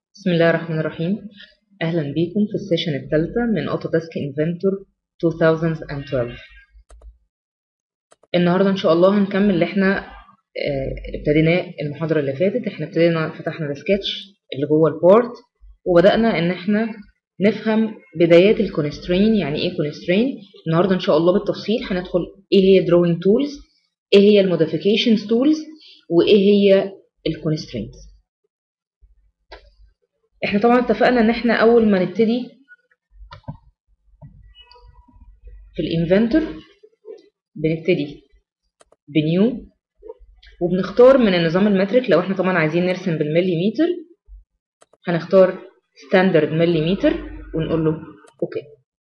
بسم الله الرحمن الرحيم أهلا بكم في السيشن الثالثة من أوتوديسك انفنتور 2012 النهاردة إن شاء الله هنكمل اللي احنا آه، ابتديناه المحاضرة اللي فاتت احنا ابتدينا فتحنا السكتش اللي جوه البورت وبدأنا إن احنا نفهم بدايات الكونسترين يعني ايه كونسترين النهاردة إن شاء الله بالتفصيل هندخل ايه هي drawing tools ايه هي الموديفيكيشنز tools وايه هي الكونسترينز احنا طبعا اتفقنا ان احنا اول ما نبتدي في الانفنتور بنبتدي بنيو وبنختار من النظام المترك لو احنا طبعا عايزين نرسم بالمليمتر هنختار ستاندرد مليمتر ونقول له اوكي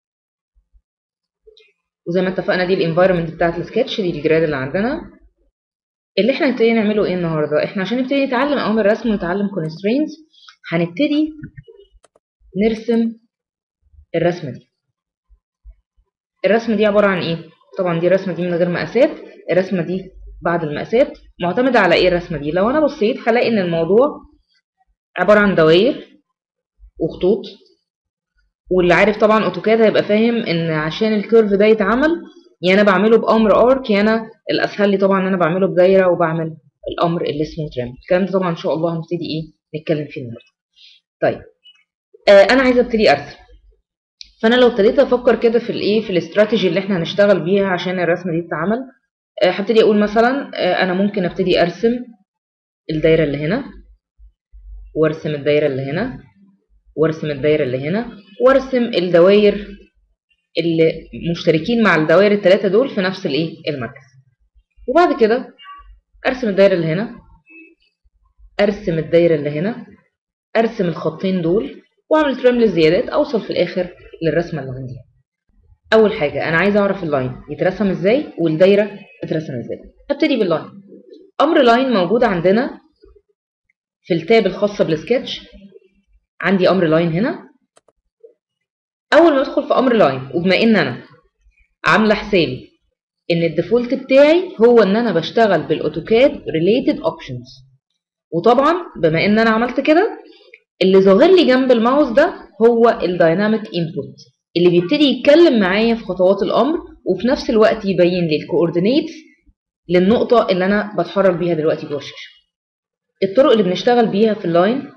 وزي ما اتفقنا دي الانفايرمنت بتاعت السكتش دي الجراد اللي عندنا اللي احنا هنبتدي نعمله ايه النهارده احنا عشان نبتدي نتعلم اوامر الرسم ونتعلم constraints هنبتدي نرسم الرسمه دي الرسمه دي عباره عن ايه طبعا دي الرسمه دي من غير مقاسات الرسمه دي بعد المقاسات معتمده على ايه الرسمه دي لو انا بصيت هلاقي ان الموضوع عباره عن دوائر وخطوط واللي عارف طبعا اوتوكاد هيبقى فاهم ان عشان الكيرف ده يتعمل يا انا بعمله بامر ارك يا انا الاسهل لي طبعا ان انا بعمله بدايره وبعمل الامر اللي اسمه ترم الكلام ده طبعا ان شاء الله هنبتدي ايه نتكلم فيه النهارده طيب آه انا عايزه ابتدي ارسم فانا لو ابتديت افكر كده في الايه في الاستراتيجي اللي احنا هنشتغل بيها عشان الرسمه دي تتعمل آه هبتدي اقول مثلا آه انا ممكن ابتدي ارسم الدايره اللي هنا وارسم الدايره اللي هنا وارسم الدايره اللي هنا وارسم الدوائر اللي مشتركين مع الدوائر الثلاثه دول في نفس الايه المركز وبعد كده ارسم الدايره اللي هنا ارسم الدايره اللي هنا ارسم الخطين دول واعمل ترم للزيادات اوصل في الاخر للرسمه اللي عندي اول حاجه انا عايزه اعرف اللاين يترسم ازاي والدايره تترسم ازاي ابتدي باللاين امر لاين موجود عندنا في التاب الخاصه بالسكتش عندي امر لاين هنا اول ما ادخل في امر لاين وبما ان انا عامله حسابي ان الديفولت بتاعي هو ان انا بشتغل بالاوتوكاد ريليتد اوبشنز وطبعا بما ان انا عملت كده اللي ظاهر لي جنب الماوس ده هو الدايناميك انبوت اللي بيبتدي يتكلم معايا في خطوات الامر وفي نفس الوقت يبين لي الكوردينيتس للنقطه اللي انا بتحرك بيها دلوقتي جوه الشاشه الطرق اللي بنشتغل بيها في اللاين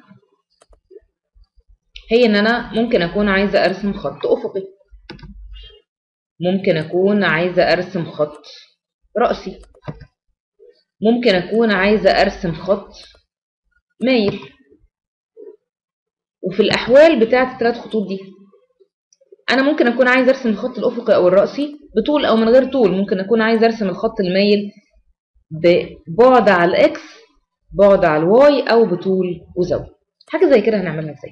هي ان انا ممكن اكون عايزه ارسم خط افقي ممكن اكون عايزه ارسم خط رأسي ممكن اكون عايزه ارسم خط مايل وفي الاحوال بتاعه الثلاث خطوط دي انا ممكن اكون عايزه ارسم الخط الافقي او الرأسي بطول او من غير طول ممكن اكون عايزه ارسم الخط المايل ببعد على الاكس بعد على الواي او بطول وزاويه حاجه زي كده هنعملها ازاي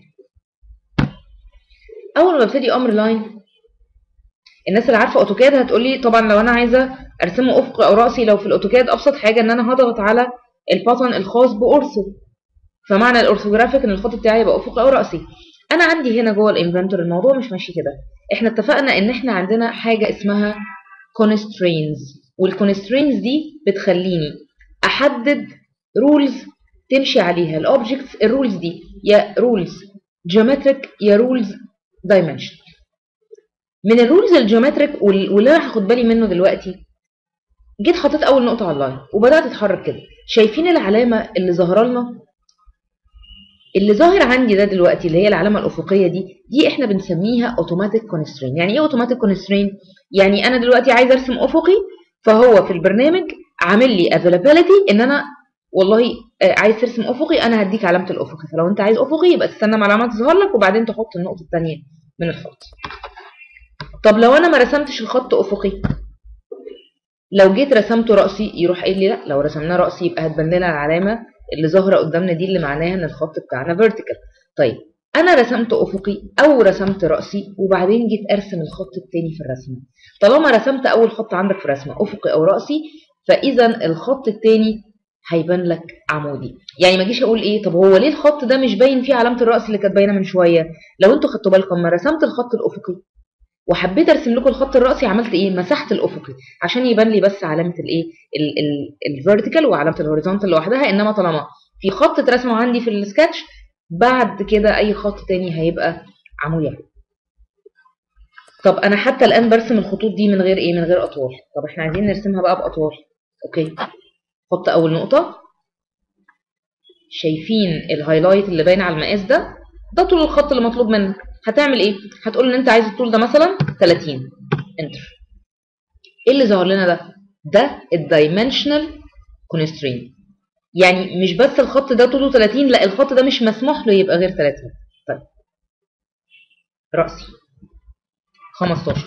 اول ما ابتدي امر لاين الناس اللي عارفه اوتوكاد هتقول لي طبعا لو انا عايزه ارسمه افقي او راسي لو في الاوتوكاد ابسط حاجه ان انا هضغط على الباتن الخاص بأورثو فمعنى الاورثوجرافيك ان الخط بتاعي يبقى افقي او راسي انا عندي هنا جوه الانفنتور الموضوع مش ماشي كده احنا اتفقنا ان احنا عندنا حاجه اسمها constraints والconstraints دي بتخليني احدد رولز تمشي عليها الاوبجكتس الرولز دي يا رولز جيومتريك يا رولز دايمنشن من الرولز الجيومتريك واللي انا هاخد بالي منه دلوقتي جيت حطيت اول نقطه على اللاين وبدات اتحرك كده شايفين العلامه اللي ظاهره لنا اللي ظاهر عندي ده دلوقتي اللي هي العلامه الافقيه دي دي احنا بنسميها اوتوماتيك كونسترين يعني ايه اوتوماتيك كونسترين يعني انا دلوقتي عايز ارسم افقي فهو في البرنامج عامل لي افيلابيلتي ان انا والله عايز ترسم افقي انا هديك علامه الافقي فلو انت عايز افقي يبقى تستنى ما العلامه تظهر لك وبعدين تحط النقطه الثانيه من الخط طب لو انا ما رسمتش الخط افقي لو جيت رسمته راسي يروح قايل لي لا لو رسمناه راسي يبقى هتبان لنا العلامه اللي ظاهره قدامنا دي اللي معناها ان الخط بتاعنا فيرتيكال طيب انا رسمت افقي او رسمت راسي وبعدين جيت ارسم الخط الثاني في الرسمه طالما رسمت اول خط عندك في الرسمه افقي او راسي فاذا الخط الثاني هيبان لك عمودي يعني ما اجيش اقول ايه طب هو ليه الخط ده مش باين فيه علامه الراس اللي كانت باينه من شويه لو انتوا خدتوا بالكم ما رسمت الخط الافقي وحبيت ارسم لكم الخط الراسي عملت ايه مسحت الافقي عشان يبان لي بس علامه الايه الفيرتيكال وعلامه الهوريزونتال لوحدها انما طالما في خط اترسم عندي في السكتش بعد كده اي خط تاني هيبقى عمودي طب انا حتى الان برسم الخطوط دي من غير ايه من غير اطوال طب احنا عايزين نرسمها بقى باطوال اوكي حط اول نقطه شايفين الهايلايت اللي باين على المقاس ده ده طول الخط اللي مطلوب منك هتعمل ايه هتقول ان انت عايز الطول ده مثلا 30 انتر ايه اللي ظهر لنا ده ده الدايمنشنال كونسترين يعني مش بس الخط ده طوله 30 لا الخط ده مش مسموح له يبقى غير 30 طيب رأسي 15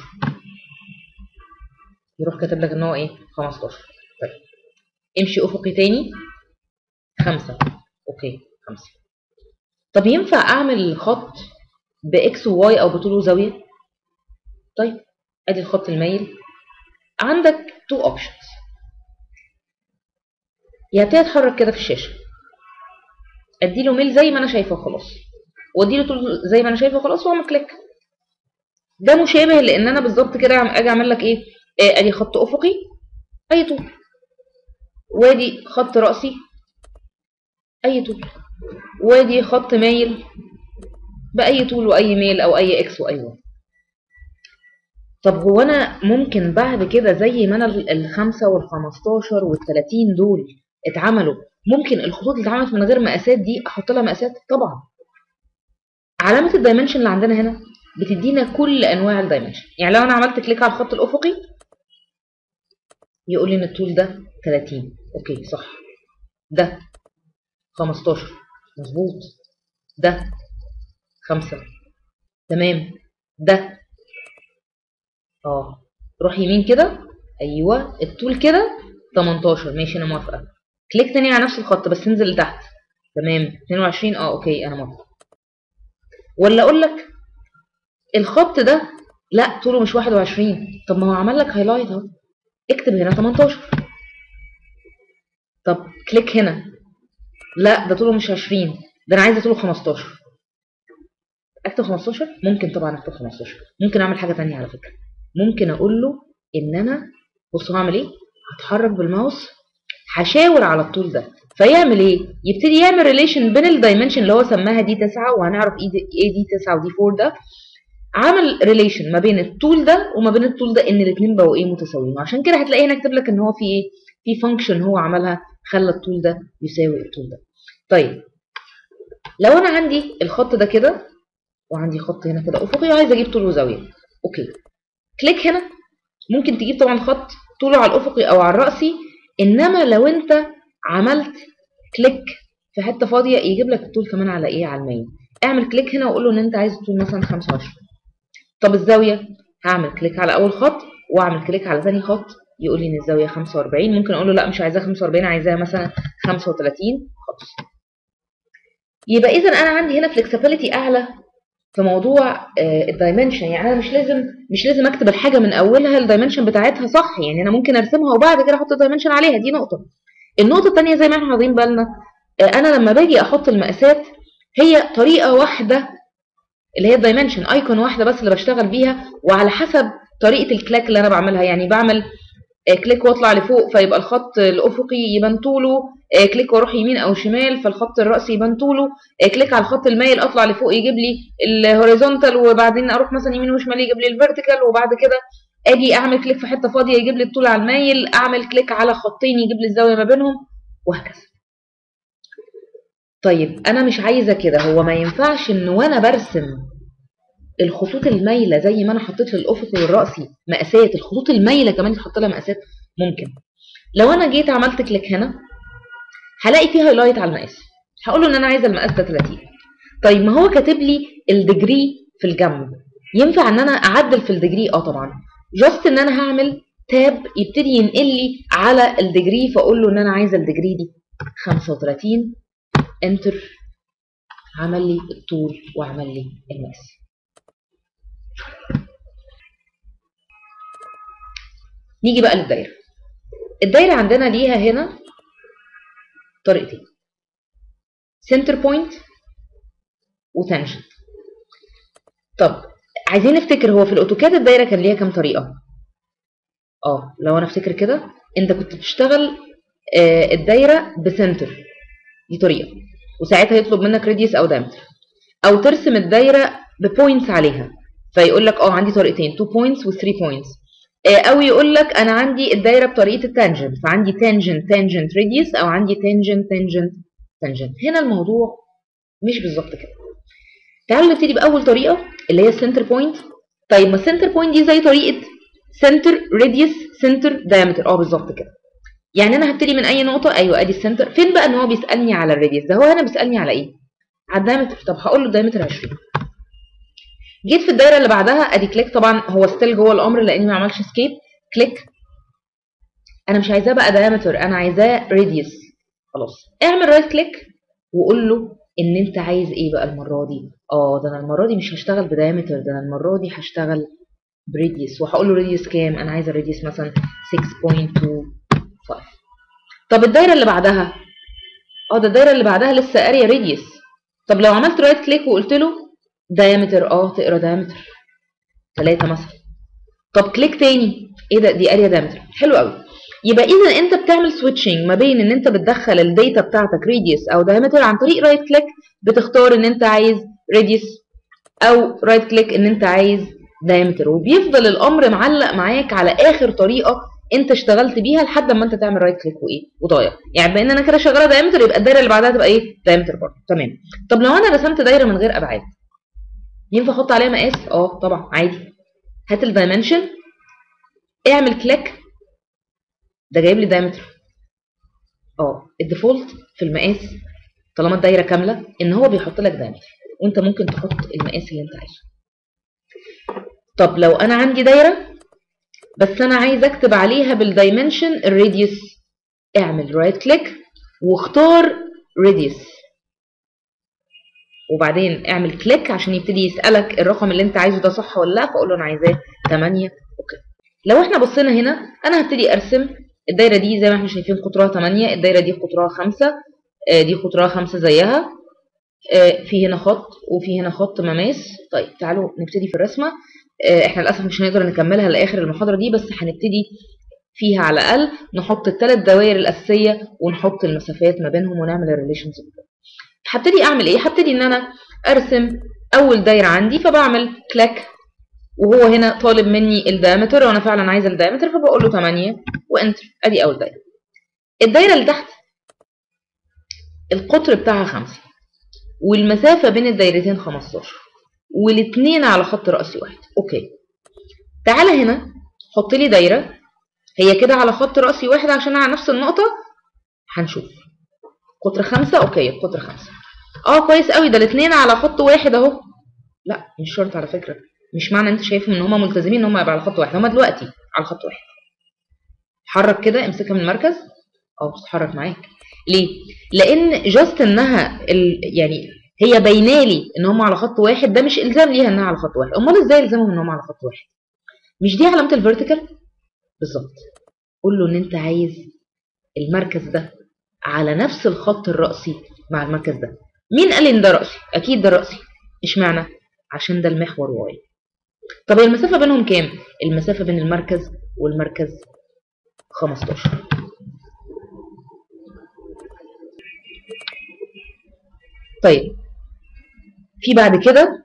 يروح كاتب لك ان هو ايه 15 طيب امشي افقي تاني 5 اوكي 5 طب ينفع اعمل خط باكس وواي او بطول وزاويه طيب ادي الخط المايل عندك تو اوبشنز يا ابتدي اتحرك كده في الشاشه اديله ميل زي ما انا شايفه خلاص واديله طول زي ما انا شايفه خلاص واعمل كليك ده مشابه لان انا بالظبط كده اجي اعمل لك ايه آه، ادي خط افقي اي طول وادي خط راسي اي طول وادي خط مايل باي طول واي ميل او اي اكس واي واي طب هو انا ممكن بعد كده زي ما انا الخمسة والخمستاشر والتلاتين دول اتعملوا ممكن الخطوط اللي اتعملت من غير مقاسات دي احط لها مقاسات طبعا علامة الدايمنشن اللي عندنا هنا بتدينا كل انواع الدايمنشن يعني لو انا عملت كليك على الخط الافقي يقول لي ان الطول ده 30 اوكي صح ده 15 مظبوط ده 5 تمام ده اه روح يمين كده ايوه الطول كده 18 ماشي انا موافقه كليك تاني على نفس الخط بس انزل لتحت تمام 22 اه اوكي انا موافقه ولا اقول لك الخط ده لا طوله مش 21 طب ما هو عمل لك هايلايت اهو اكتب هنا 18 طب كليك هنا لا ده طوله مش 20 ده انا عايزه طوله 15 اكتب 15 ممكن طبعا اكتب 15 ممكن اعمل حاجه ثانيه على فكره ممكن اقول له ان انا بصوا هعمل ايه هتحرك بالماوس هشاور على الطول ده فيعمل ايه يبتدي يعمل ريليشن بين الدايمنشن اللي هو سماها دي 9 وهنعرف ايه دي, إيه دي 9 ودي 4 ده عمل ريليشن ما بين الطول ده وما بين الطول ده ان الاثنين بقوا ايه متساويين وعشان كده هتلاقي هنا كاتب لك ان هو في ايه في فانكشن هو عملها خلى الطول ده يساوي الطول ده طيب لو انا عندي الخط ده كده وعندي خط هنا كده افقي وعايز اجيب طول وزاويه اوكي كليك هنا ممكن تجيب طبعا خط طوله على الافقي او على الراسي انما لو انت عملت كليك في حته فاضيه يجيب لك الطول كمان على ايه على الميل اعمل كليك هنا وقول له ان انت عايز الطول مثلا 25 طب الزاويه هعمل كليك على اول خط واعمل كليك على ثاني خط يقول لي ان الزاويه 45 ممكن اقول له لا مش عايزاها 45 عايزاها مثلا 35 خلاص يبقى اذا انا عندي هنا فلكسبيليتي اعلى في موضوع الدايمنشن يعني انا مش لازم مش لازم اكتب الحاجه من اولها الدايمنشن بتاعتها صح يعني انا ممكن ارسمها وبعد كده احط الدايمنشن عليها دي نقطه النقطه الثانيه زي ما احنا واخدين بالنا انا لما باجي احط المقاسات هي طريقه واحده اللي هي الدايمنشن ايكون واحده بس اللي بشتغل بيها وعلى حسب طريقه الكلاك اللي انا بعملها يعني بعمل كليك واطلع لفوق فيبقى الخط الافقي يبان طوله كليك واروح يمين او شمال فالخط الراسي يبان طوله كليك على الخط المايل اطلع لفوق يجيب لي الهوريزونتال وبعدين اروح مثلا يمين وشمال يجيب لي الفيرتيكال وبعد كده اجي اعمل كليك في حته فاضيه يجيب لي الطول على المايل اعمل كليك على خطين يجيب لي الزاويه ما بينهم وهكذا طيب انا مش عايزه كده هو ما ينفعش ان وانا برسم الخطوط المايله زي ما انا حطيت للافقي والراسي مقاسات الخطوط المايله كمان تحط لها مقاسات ممكن لو انا جيت عملت كليك هنا هلاقي فيه هايلايت على المقاس هقول له ان انا عايزه المقاس ده 30 طيب ما هو كاتب لي الديجري في الجنب ينفع ان انا اعدل في الديجري اه طبعا جاست ان انا هعمل تاب يبتدي ينقل لي على الديجري فاقول له ان انا عايزه الديجري دي 35 انتر عمل لي الطول وعمل لي المقاس نيجي بقى للدايره الدايره عندنا ليها هنا طريقتين سنتر بوينت وتانجنت طب عايزين نفتكر هو في الاوتوكاد الدايره كان ليها كام طريقه اه لو انا افتكر كده انت كنت بتشتغل آه الدايره بسنتر دي طريقه وساعتها يطلب منك راديوس او دايمتر او ترسم الدايره ببوينتس عليها فيقول لك اه عندي طريقتين 2 بوينتس و 3 بوينتس او يقول لك انا عندي الدايره بطريقه التانجنت فعندي تانجنت تانجنت راديوس او عندي تانجنت تانجنت تانجنت هنا الموضوع مش بالظبط كده تعالوا نبتدي باول طريقه اللي هي السنتر بوينت طيب ما السنتر بوينت دي زي طريقه سنتر راديوس سنتر دايمتر اه بالظبط كده يعني انا هبتدي من اي نقطه ايوه ادي السنتر فين بقى ان هو بيسالني على الراديوس ده هو هنا بيسالني على ايه على الدايمتر طب هقول له الدايمتر 20 جيت في الدايره اللي بعدها ادي كليك طبعا هو ستيل جوه الامر لاني ما عملش سكيب كليك انا مش عايزاه بقى دايمتر انا عايزاه راديوس خلاص اعمل رايت كليك وقول له ان انت عايز ايه بقى المره دي اه ده انا المره دي مش هشتغل بدايمتر ده انا المره دي هشتغل براديوس وهقول له راديوس كام انا عايزه الراديوس مثلا 6.25 طب الدايره اللي بعدها اه ده الدايره اللي بعدها لسه اريا راديوس طب لو عملت رايت كليك وقلت له دايمتر اه تقرا دايمتر 3 مثلا طب كليك تاني ايه ده دي اريا دايمتر حلو قوي يبقى اذا انت بتعمل سويتشنج ما بين ان انت بتدخل الداتا بتاعتك راديوس او دايمتر عن طريق رايت كليك بتختار ان انت عايز راديوس او رايت كليك ان انت عايز دايمتر وبيفضل الامر معلق معاك على اخر طريقه انت اشتغلت بيها لحد ما انت تعمل رايت كليك وايه وضايع يعني بما ان انا كده شغاله دايمتر يبقى الدايره اللي بعدها تبقى ايه دايمتر برضه تمام طب لو انا رسمت دايره من غير ابعاد ينفع احط عليها مقاس اه طبعا عادي هات الدايمنشن اعمل كليك ده جايب لي دايمتر اه الديفولت في المقاس طالما الدايره كامله ان هو بيحط لك دايمتر وانت ممكن تحط المقاس اللي انت عايزه طب لو انا عندي دايره بس انا عايز اكتب عليها بالدايمنشن الراديوس اعمل رايت كليك واختار راديوس وبعدين اعمل كليك عشان يبتدي يسالك الرقم اللي انت عايزه ده صح ولا لا فاقول له انا عايزاه 8 اوكي لو احنا بصينا هنا انا هبتدي ارسم الدايره دي زي ما احنا شايفين قطرها 8 الدايره دي قطرها 5 دي قطرها 5 زيها في هنا خط وفي هنا خط مماس طيب تعالوا نبتدي في الرسمه احنا للاسف مش هنقدر نكملها لاخر المحاضره دي بس هنبتدي فيها على الاقل نحط الثلاث دوائر الاساسيه ونحط المسافات ما بينهم ونعمل الريليشنز هبتدي اعمل ايه هبتدي ان انا ارسم اول دايره عندي فبعمل كليك وهو هنا طالب مني الدايمتر وانا فعلا عايزه الدايمتر فبقول له 8 وانتر ادي اول دايره الدايره اللي تحت القطر بتاعها 5 والمسافه بين الدايرتين 15 والاثنين على خط رأسي واحد اوكي تعالى هنا حط لي دايره هي كده على خط رأسي واحد عشان على نفس النقطه هنشوف قطر خمسة اوكي قطر خمسة اه كويس قوي ده الاثنين على خط واحد اهو لا مش شرط على فكرة مش معنى انت شايفهم ان هما ملتزمين ان هما يبقى على خط واحد هما دلوقتي على خط واحد حرك كده امسكها من المركز اه بتتحرك معاك ليه لان جاست انها ال... يعني هي باينالي ان هما على خط واحد ده مش الزام ليها انها على خط واحد امال ازاي الزامهم ان هما على خط واحد مش دي علامه الفيرتيكال بالظبط قول له ان انت عايز المركز ده على نفس الخط الرأسي مع المركز ده مين قال ان ده رأسي اكيد ده رأسي اشمعنى عشان ده المحور واي طب هي المسافة بينهم كام المسافة بين المركز والمركز 15 طيب في بعد كده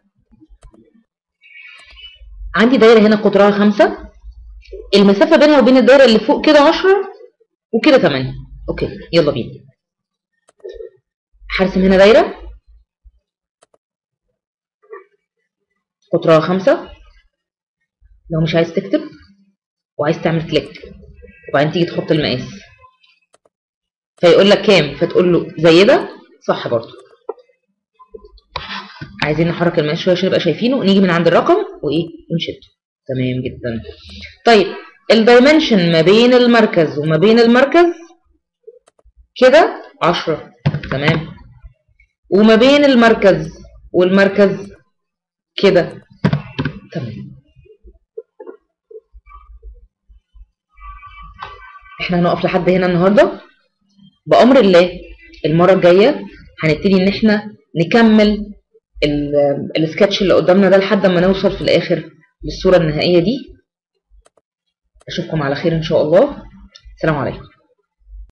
عندي دايرة هنا قطرها خمسة المسافة بينها وبين الدايرة اللي فوق كده 10 وكده 8 اوكي يلا بينا هرسم هنا دايره قطرها خمسة لو مش عايز تكتب وعايز تعمل كليك وبعدين تيجي تحط المقاس فيقول لك كام فتقول له زي ده صح برضه عايزين نحرك المقاس شويه عشان نبقى شايفينه ونيجي من عند الرقم وايه ونشده تمام جدا طيب الدايمنشن ما بين المركز وما بين المركز كده 10 تمام وما بين المركز والمركز كده تمام احنا هنقف لحد هنا النهارده بأمر الله المرة الجاية هنبتدي ان احنا نكمل السكتش اللي قدامنا ده لحد ما نوصل في الاخر للصورة النهائية دي اشوفكم على خير ان شاء الله السلام عليكم